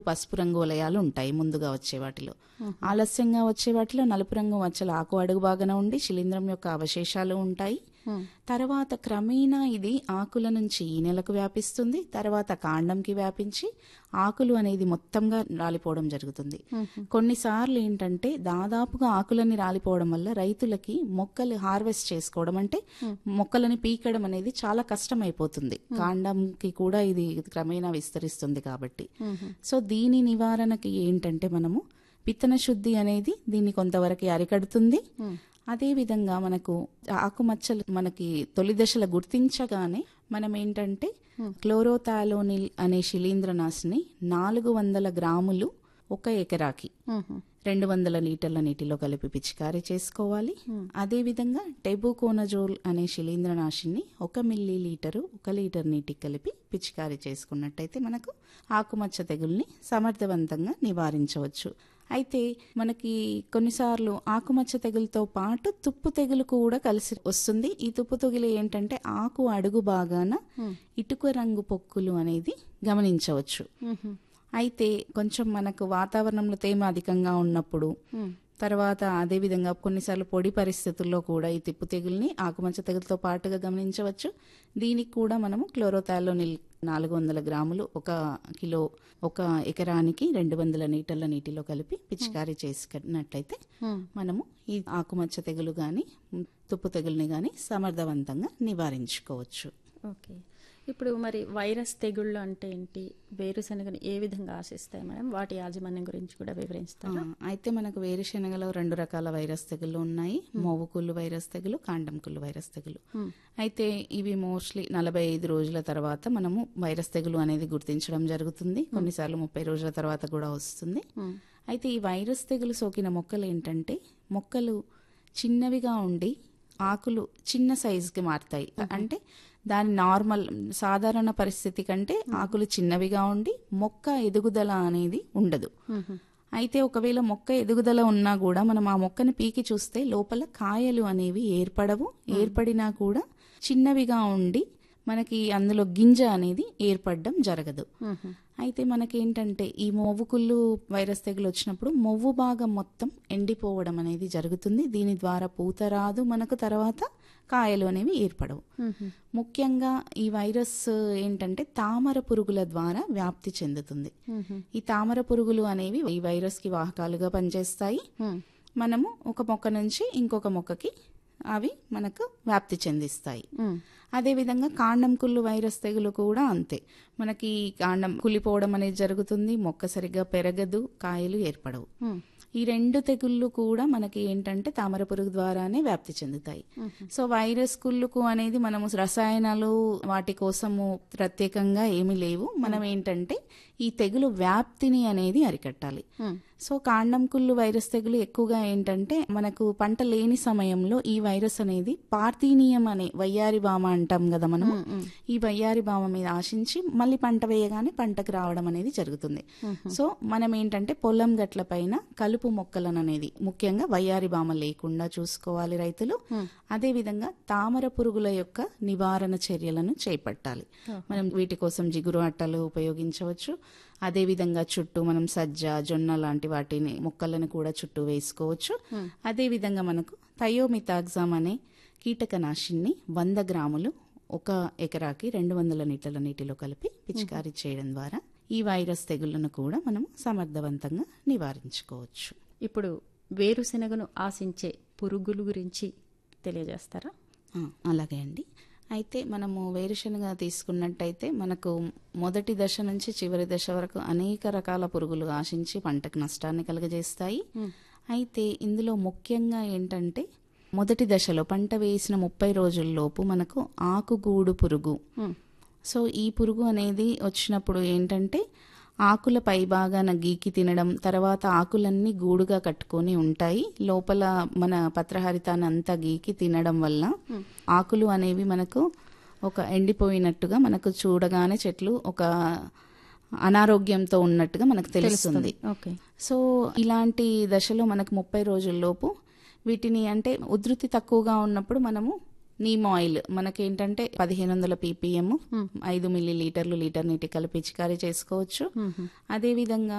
పసుపు రంగు వలయాలు ఉంటాయి ముందుగా వచ్చే వాటిలో ఆలస్యంగా వచ్చే వాటిలో నలుపు రంగు మచ్చలు ఆకు అడుగు భాగన ఉండి శిలీంధ్రం యొక్క అవశేషాలు ఉంటాయి తర్వాత క్రమేణా ఇది ఆకుల నుంచి ఈనెలకు వ్యాపిస్తుంది తర్వాత కాండంకి వ్యాపించి ఆకులు అనేది మొత్తంగా రాలిపోవడం జరుగుతుంది కొన్నిసార్లు ఏంటంటే దాదాపుగా ఆకులన్నీ రాలిపోవడం వల్ల రైతులకి మొక్కలు హార్వెస్ట్ చేసుకోవడం అంటే మొక్కలని పీకడం అనేది చాలా కష్టం అయిపోతుంది కాండంకి కూడా ఇది క్రమేణా విస్తరిస్తుంది కాబట్టి సో దీని నివారణకి ఏంటంటే మనము విత్తన శుద్ధి అనేది దీన్ని కొంతవరకు అరికడుతుంది అదే విధంగా మనకు ఆకుమచ్చలు మనకి తొలి దశలో గుర్తించగానే మనం ఏంటంటే క్లోరోథాలోనిల్ అనే శిలీంద్రనాశిని నాలుగు వందల గ్రాములు ఒక ఎకరాకి రెండు వందల లీటర్ల నీటిలో కలిపి పిచికారీ చేసుకోవాలి అదే విధంగా టెబుకోనజోల్ అనే శిలీంద్రనాశిని ఒక మిల్లీ లీటరు ఒక లీటర్ నీటికి కలిపి పిచికారీ చేసుకున్నట్టయితే మనకు ఆకుమచ్చ తెగుల్ని సమర్థవంతంగా నివారించవచ్చు అయితే మనకి కొన్నిసార్లు ఆకుమచ్చ తెగులతో పాటు తుప్పు తెగులు కూడా కలిసి వస్తుంది ఈ తుప్పు తెగులు ఏంటంటే ఆకు అడుగు బాగాన ఇటుక రంగు పొక్కులు అనేది గమనించవచ్చు అయితే కొంచెం మనకు వాతావరణంలో తేమ అధికంగా ఉన్నప్పుడు తర్వాత అదే విధంగా కొన్నిసార్లు పొడి పరిస్థితుల్లో కూడా ఈ తిప్పు తెగుల్ని ఆకుమచ్చ తెగులతో పాటుగా గమనించవచ్చు దీనికి కూడా మనము క్లోరోథాలోనిల్ నాలుగు వందల గ్రాములు ఒక కిలో ఒక ఎకరానికి రెండు వందల లీటర్ల నీటిలో కలిపి పిచికారీ చేసుకున్నట్లయితే మనము ఈ ఆకుమచ్చ తెగులు గాని తుప్పు తెగుల్ని గాని సమర్థవంతంగా నివారించుకోవచ్చు ఓకే ఇప్పుడు మరి వైరస్ తెగుళ్ళు అంటే ఏంటి వేరుశనగని ఏ విధంగా ఆశిస్తాయి మేడం వాటి యాజమాన్యం గురించి కూడా వివరిస్తారా ఆ, అయితే మనకు వేరుశెనగలో రెండు రకాల వైరస్ తెగులు ఉన్నాయి మోవు కుళ్ళు వైరస్ తెగులు కాండం కుళ్ళు వైరస్ తెగులు అయితే ఇవి మోస్ట్లీ నలభై ఐదు రోజుల తర్వాత మనము వైరస్ తెగులు అనేది గుర్తించడం జరుగుతుంది కొన్నిసార్లు ముప్పై రోజుల తర్వాత కూడా వస్తుంది అయితే ఈ వైరస్ తెగులు సోకిన మొక్కలు ఏంటంటే మొక్కలు చిన్నవిగా ఉండి ఆకులు చిన్న సైజుకి మారుతాయి అంటే దాని నార్మల్ సాధారణ పరిస్థితి కంటే ఆకులు చిన్నవిగా ఉండి మొక్క ఎదుగుదల అనేది ఉండదు అయితే ఒకవేళ మొక్క ఎదుగుదల ఉన్నా కూడా మనం ఆ మొక్కని పీకి చూస్తే లోపల కాయలు అనేవి ఏర్పడవు ఏర్పడినా కూడా చిన్నవిగా ఉండి మనకి అందులో గింజ అనేది ఏర్పడడం జరగదు అయితే మనకేంటంటే ఈ మొవ్వు కుళ్ళు వైరస్ తెగులు వచ్చినప్పుడు మొవ్వు భాగం మొత్తం ఎండిపోవడం అనేది జరుగుతుంది దీని ద్వారా పూత రాదు మనకు తర్వాత కాయలు అనేవి ఏర్పడవు ముఖ్యంగా ఈ వైరస్ ఏంటంటే తామర పురుగుల ద్వారా వ్యాప్తి చెందుతుంది ఈ తామర పురుగులు అనేవి ఈ వైరస్ కి వాహకాలుగా పనిచేస్తాయి మనము ఒక మొక్క నుంచి ఇంకొక మొక్కకి అవి మనకు వ్యాప్తి చెందిస్తాయి అదేవిధంగా కాండం కుళ్ళు వైరస్ తెగులు కూడా అంతే మనకి కాండం కులిపోవడం అనేది జరుగుతుంది మొక్క సరిగ్గా పెరగదు కాయలు ఏర్పడవు ఈ రెండు తెగుళ్ళు కూడా మనకి ఏంటంటే తామర పురుగు ద్వారానే వ్యాప్తి చెందుతాయి సో వైరస్ కుళ్ళుకు అనేది మనము రసాయనాలు వాటి కోసము ప్రత్యేకంగా ఏమీ లేవు మనం ఏంటంటే ఈ తెగులు వ్యాప్తిని అనేది అరికట్టాలి సో కాండం కుళ్ళు వైరస్ తెగులు ఎక్కువగా ఏంటంటే మనకు పంట లేని సమయంలో ఈ వైరస్ అనేది పార్థీనియం అనే వయ్యారి బామ అంటాం కదా మనము ఈ వయ్యారి బామ మీద ఆశించి మళ్ళీ పంట వేయగానే పంటకు రావడం అనేది జరుగుతుంది సో మనం ఏంటంటే పొలం గట్ల పైన కలుపు మొక్కలను అనేది ముఖ్యంగా వయ్యారి బామ లేకుండా చూసుకోవాలి రైతులు అదే విధంగా తామర పురుగుల యొక్క నివారణ చర్యలను చేపట్టాలి మనం వీటి కోసం జిగురు అట్టలు ఉపయోగించవచ్చు అదే విధంగా చుట్టూ మనం సజ్జ జొన్న లాంటి వాటిని మొక్కలను కూడా చుట్టూ వేసుకోవచ్చు అదే విధంగా మనకు థయోమితాగ్జామ్ అనే కీటకనాశిని వంద గ్రాములు ఒక ఎకరాకి రెండు వందల లీటర్ల నీటిలో కలిపి పిచికారీ చేయడం ద్వారా ఈ వైరస్ తెగుళ్లను కూడా మనం సమర్థవంతంగా నివారించుకోవచ్చు ఇప్పుడు వేరుశనగను ఆశించే పురుగుల గురించి తెలియజేస్తారా ఆ, అలాగే అండి అయితే మనము వేరుశనగ తీసుకున్నట్టయితే మనకు మొదటి దశ నుంచి చివరి దశ వరకు అనేక రకాల పురుగులు ఆశించి పంటకు నష్టాన్ని కలుగజేస్తాయి అయితే ఇందులో ముఖ్యంగా ఏంటంటే మొదటి దశలో పంట వేసిన ముప్పై రోజుల్లోపు మనకు ఆకుగూడు పురుగు సో ఈ పురుగు అనేది వచ్చినప్పుడు ఏంటంటే ఆకుల పైభాగాన గీకి తినడం తర్వాత ఆకులన్నీ గూడుగా కట్టుకొని ఉంటాయి లోపల మన పత్రహరితాన్ని అంతా గీకి తినడం వల్ల ఆకులు అనేవి మనకు ఒక ఎండిపోయినట్టుగా మనకు చూడగానే చెట్లు ఒక అనారోగ్యంతో ఉన్నట్టుగా మనకు తెలుస్తుంది ఓకే సో ఇలాంటి దశలో మనకు ముప్పై రోజుల్లోపు వీటిని అంటే ఉధృతి తక్కువగా ఉన్నప్పుడు మనము నీమ్ ఆయిల్ మనకేంటంటే పదిహేను వందల పీపీఎం ఐదు మిల్లీ లీటర్లు లీటర్ నీటి కలిపి పిచికారీ చేసుకోవచ్చు అదే విధంగా